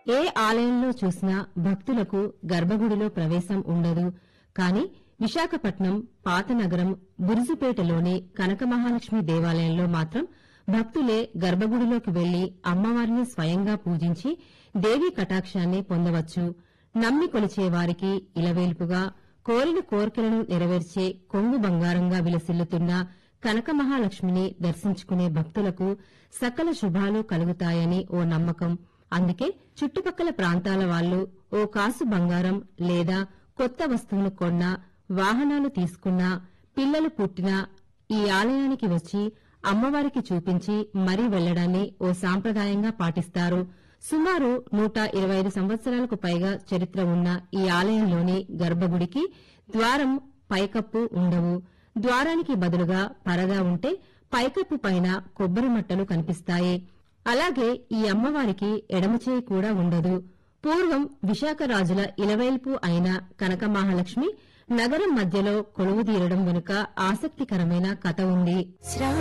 ఏ ఆలయంలో చూసినా భక్తులకు గర్భగుడిలో ప్రవేశం ఉండదు కాని విశాఖపట్నం పాత నగరం బురుజుపేటలోని కనకమహాలక్ష్మి దేవాలయంలో మాత్రం భక్తులే గర్భగుడిలోకి వెళ్లి అమ్మవారిని స్వయంగా పూజించి దేవీ కటాక్షాన్ని పొందవచ్చు నమ్మి కొలిచే వారికి ఇలవేల్పుగా కోరిన కోర్కెలను నెరవేర్చే కొంగు బంగారంగా విలసిల్లుతున్న కనకమహాలక్ష్మిని దర్శించుకునే భక్తులకు సకల శుభాలు కలుగుతాయని ఓ నమ్మకం అందుకే చుట్టుపక్కల ప్రాంతాల వాళ్లు ఓ కాసు బంగారం లేదా కొత్త వస్తువును కొన్నా వాహనాలు తీసుకున్నా పిల్లలు పుట్టినా ఈ ఆలయానికి వచ్చి అమ్మవారికి చూపించి మరీ వెళ్లడాన్ని ఓ సాంప్రదాయంగా పాటిస్తారు సుమారు నూట ఇరవై ఐదు సంవత్సరాలకు పైగా చరిత్ర ఉన్న ఈ ఆలయంలోని గర్భగుడికి ద్వారం పైకప్పు ఉండవు ద్వారానికి బదులుగా పరదా ఉంటే పైకప్పు పైన కొబ్బరి మట్టలు కనిపిస్తాయి అలాగే ఈ అమ్మవారికి ఎడమచేయి కూడా ఉండదు పూర్వం విశాఖ రాజుల ఇలవేల్పు అయిన కనక మహాలక్ష్మి నగరం మధ్యలో కొలువుదీరడం వెనుక ఆసక్తికరమైన కథ ఉంది శ్రావణ